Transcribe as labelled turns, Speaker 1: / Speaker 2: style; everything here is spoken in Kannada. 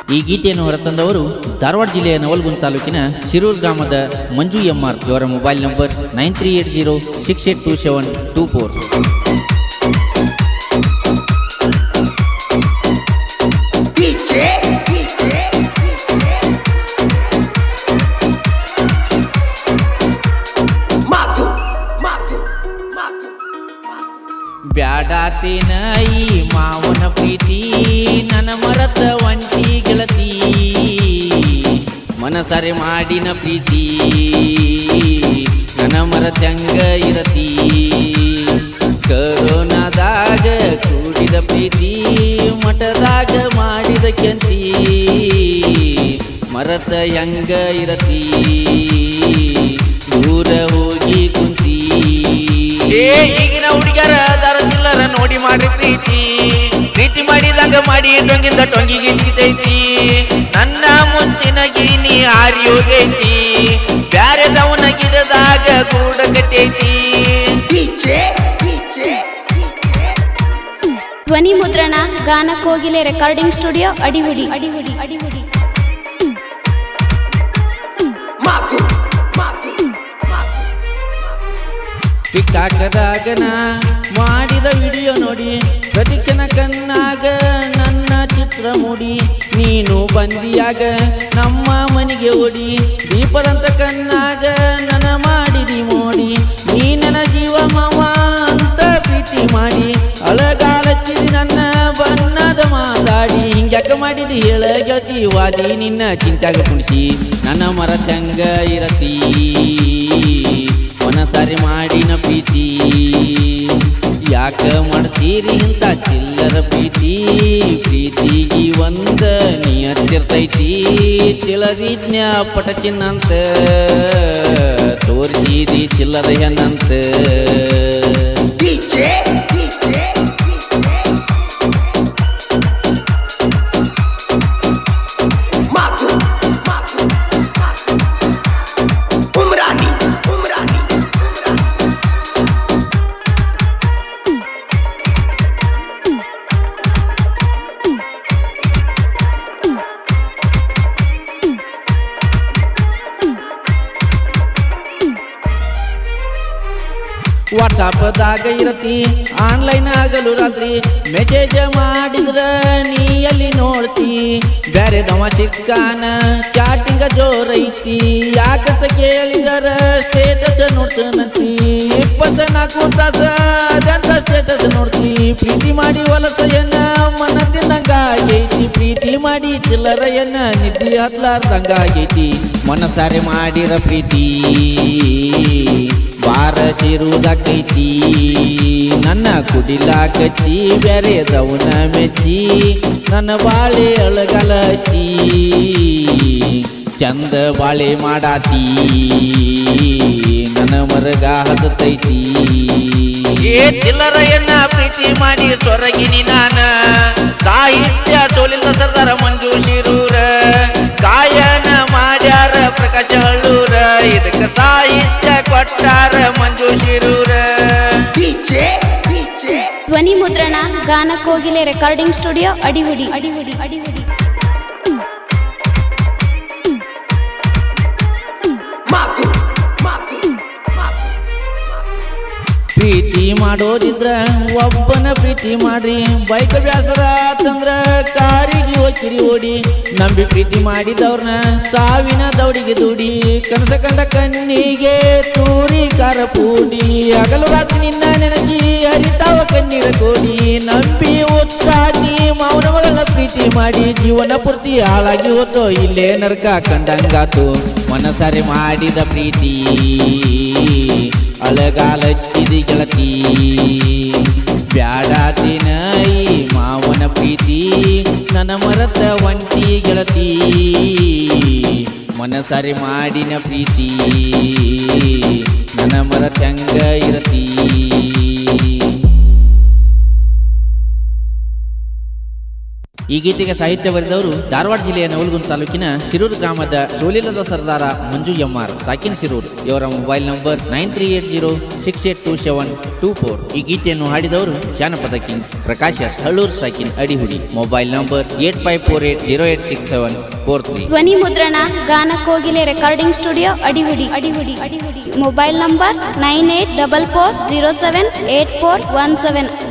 Speaker 1: ಈ ಗೀತೆಯನ್ನು ಹೊರತಂದವರು ಧಾರವಾಡ ಜಿಲ್ಲೆಯ ನವಲ್ಗುಂದ್ ತಾಲೂಕಿನ ಶಿರೂರು ಗ್ರಾಮದ ಮಂಜು ಎಂಆರ್ ಇವರ mobile number nine three eight zero six eight two seven two four
Speaker 2: DJ, DJ, Mago, Mago, Mago, Mago.
Speaker 1: ಬ್ಯಾಡಾತೇನ ಈ ಮಾವನ ಪ್ರೀತಿ ನನ್ನ ಮರತ ಒಂಟಿ ಗೆಳತಿ ಮನಸರೆ ಮಾಡಿನ ಪ್ರೀತಿ ನನ್ನ ಮರತಂಗ ಇರತಿ ಕರೋನಾದಾಗ ಕೂಡಿದ ಪ್ರೀತಿ ಮಠದಾಗ ಮಾಡಿದ ಕೆಂತಿ ಮರತ ಹೆಂಗ ಇರತಿ ದೂರ ಹೋಗಿ ಕುಂತಿ
Speaker 3: ಏ ಈಗಿನ ಹುಡುಗರ ದಾರ ಚಿಲ್ಲರ ನೋಡಿ ಮಾಡ್ರಿ ಪ್ರೀತಿ ಪ್ರೀತಿ ಮಾಡಿದಂಗ ಮಾಡಿ ಟೊಂಗಿಂದ ಟೊಂಗಿಗೆ ಜಿಗಿತೈತಿ ನನ್ನ ಮುಂಚಿನ ಗಿನಿ ಹಾರಿ ಹೋಗೈತಿ ಬ್ಯಾರೆದವನ ಗಿಡದಾಗ ಕೂಡ ಕಟ್ಟೈತಿ
Speaker 2: DJ, DJ,
Speaker 4: ಧ್ವನಿ ಮುದ್ರಣ Gana Kogile recording studio Adihudi Adihudi Adihudi
Speaker 2: Mago, Mago, Mago.
Speaker 1: ಟಿಕ್ಟಾಕದಾಗನ ಮಾಡಿದ ವಿಡಿಯೋ ನೋಡಿ ಪ್ರತಿಕ್ಷಣ ಕಣ್ಣಾಗ ನನ್ನ ಚಿತ್ರ ಮೂಡಿ ನೀನು ಬಂದಿಯಾಗ ನಮ್ಮ ಮನೆಗೆ ಓಡಿ ದೀಪದಂತ ಕಣ್ಣಾಗ ನನ್ನ ಮಾಡಿದಿ ಮೋಡಿ ನೀ ನನ್ನ ಜೀವ ಮಾವ ಅಂತ ಪ್ರೀತಿ ಮಾಡಿ ಅಳಗಾಲಚ್ಚಿದಿ ನನ್ನ ಬಣ್ಣದ ಮಾತಾಡಿ ಹಿಂಗ್ಯಾಕ ಮಾಡಿದಿ ಹೇಳ ಗೆಳತಿ ವಾದಿ ನಿನ್ನ ಚಿಂತ್ಯಾಗ ಕುಣಿಸಿ ನನ್ನ ಮರತಂಗ ಇರತಿ ಮನಸಾರಿ ಮಾಡಿನ ಪ್ರೀತಿ ಯಾಕ ಮಾಡ್ತೀರಿ ಇಂಥ ಚಿಲ್ಲರ ಪ್ರೀತಿ ಪ್ರೀತಿಗಿ ಒಂದ ನಿಯತ್ತಿರ್ತೈತಿ ತಿಳದಿಜ್ಞ ಪಟ ಚಿನ್ನಂತ ತೋರಿಸಿದಿ ಚಿಲ್ಲರ ಹೆಣ್ಣಂತ
Speaker 2: DJ, DJ, Mago, Mago, Mago. Umrani, Umrani, Umrani.
Speaker 1: ವಾಟ್ಸಾಪ್ದಾಗ ಇರತಿ ಆನ್ಲೈನ್ ಆಗಲು ರಾತ್ರಿ ಮೆಸೇಜ್ ಮಾಡಿದ್ರ ನೀ ಎಲ್ಲಿ ನೋಡ್ತಿ ಬ್ಯಾರೆದವ ಸಿಕ್ಕಾನ ಚಾಟಿಂಗ ಜೋರೈತಿ ಯಾಕಂತ ಕೇಳಿದರ ಸ್ಟೇಟಸ್ ನೋಡ್ತನಂತಿ ಇಪ್ಪತ್ತ ನಾಲ್ಕು ತಾಸ ಅದಂತ ಸ್ಟೇಟಸ್ ನೋಡ್ತಿ ಪ್ರೀತಿ ಮಾಡಿ ಹೊಲಸ ಎನ್ನ ಮನ ತಿನ್ನಂಗಾಗೈತಿ ಪ್ರೀತಿ ಮಾಡಿ ಚಿಲ್ಲರ ಎನ್ನ ನಿದ್ದೆ ಹತ್ಲಾರ್ದಂಗಾಗೈತಿ ಮನಸಾರೆ ಮಾಡಿರ ಪ್ರೀತಿ ಬಾರ ಸೇರುವುದಕ್ಕೈತಿ ನನ್ನ ಕುಡಿಲಾಕಚ್ಚಿ ಬ್ಯಾರೆದವನ ಮೆಚ್ಚಿ ನನ್ನ ಬಾಳೆ ಅಳಗಲ ಹಚ್ಚಿ ಚಂದ ಬಾಳೆ ಮಾಡಾತಿ ನನ್ನ ಮರಗ ಹತ್ತೈತಿ
Speaker 3: ಏ ಚಿಲ್ಲರ ಎನ್ನ ಪ್ರೀತಿ ಮಾಡಿ ಸೊರಗಿನಿ ನಾನ ಸಾಹಿತ್ಯ ಸೋಲಿಲ್ಲ ಸರ್ದಾರ ಮಂಜು ಶಿರೂರ ಗಾಯನ ಮಾಡ್ಯಾರ ಪ್ರಕಾಶ ಹಳ್ಳೂರ ಇದಕ್ಕ ಸಾಹಿತ್ಯ ಕೊಟ್ಟಾರ ಮಂಜು ಶಿರೂರ
Speaker 2: DJ, DJ,
Speaker 4: ಧ್ವನಿ ಮುದ್ರಣ Gana Kogile recording studio Adihudi Adihudi Adihudi
Speaker 2: Mago, Mago, Mago.
Speaker 1: ಪ್ರೀತಿ ಮಾಡೋದಿದ್ರ ಒಬ್ಬನ ಪ್ರೀತಿ ಮಾಡ್ರಿ ಬೈಕ್ ಬ್ಯಾಸರ ತಂದ್ರ ಕಾರಿಗೆ ಹೋಗಿರಿ ಓಡಿ ನಂಬಿ ಪ್ರೀತಿ ಮಾಡಿದವ್ರನ್ನ ಸಾವಿನ ದೌಡಿಗೆ ದೂಡಿ ಕನಸ ಕಂಡ ಕಣ್ಣಿಗೆ ತೂರಿ ಕಾರ ಪೂಡಿ ಹಗಲು ರಾತ್ರಿ ನಿನ್ನ ನೆನೆಸಿ ಹರಿತಾವ ಕಣ್ಣೀರ ಕೋಡಿ ನಂಬಿ ಒತ್ತಾಗಿ ಮೌನ ಮಗಳ ಪ್ರೀತಿ ಮಾಡಿ ಜೀವನ ಪೂರ್ತಿ ಹಾಳಾಗಿ ಹೋತೋ ಇಲ್ಲೇ ನರ್ಕ ಕಂಡಂಗಾತು ಮನಸರೆ ಮಾಡಿದ ಪ್ರೀತಿ ಅಳಗಾಲಚ್ಚಿದಿ ಗೆಳತಿ ಬ್ಯಾಡಾತಿನ ಈ ಮಾವನ ಪ್ರೀತಿ ನನ್ನ ಮರತ ಒಂಟಿ ಗೆಳತಿ ಮನಸರೆ ಮಾಡಿನ ಪ್ರೀತಿ ನನ್ನ ಮರತಂಗ ಇರತಿ ಈ ಗೀತೆಗೆ ಸಾಹಿತ್ಯ ಬರೆದವರು ಧಾರವಾಡ ಜಿಲ್ಲೆಯ ನವಲಗುಂದ ತಾಲೂಕಿನ ಶಿರೂರು ಗ್ರಾಮದ ಸೋಲಿಲದ ಸರ್ದಾರ ಮಂಜು ಎಮ್ಮಾರ್ ಸಾಕಿನ್ ಶಿರೂರ್ ಇವರ mobile number nine three eight zero six eight two seven two four ಈ ಗೀತೆಯನ್ನು ಹಾಡಿದವರು ಜಾನಪದ ಕಿಂಗ್ ಪ್ರಕಾಶ್ ಎಸ್ ಹಳ್ಳೂರ್ ಸಾಕಿನ್ Adihudi mobile number eight five four eight zero eight six seven four three
Speaker 4: ಧ್ವನಿ ಮುದ್ರಣ Gana Kogile recording studio Adihudi Adihudi Adihudi mobile number nine eight double four zero seven eight four one seven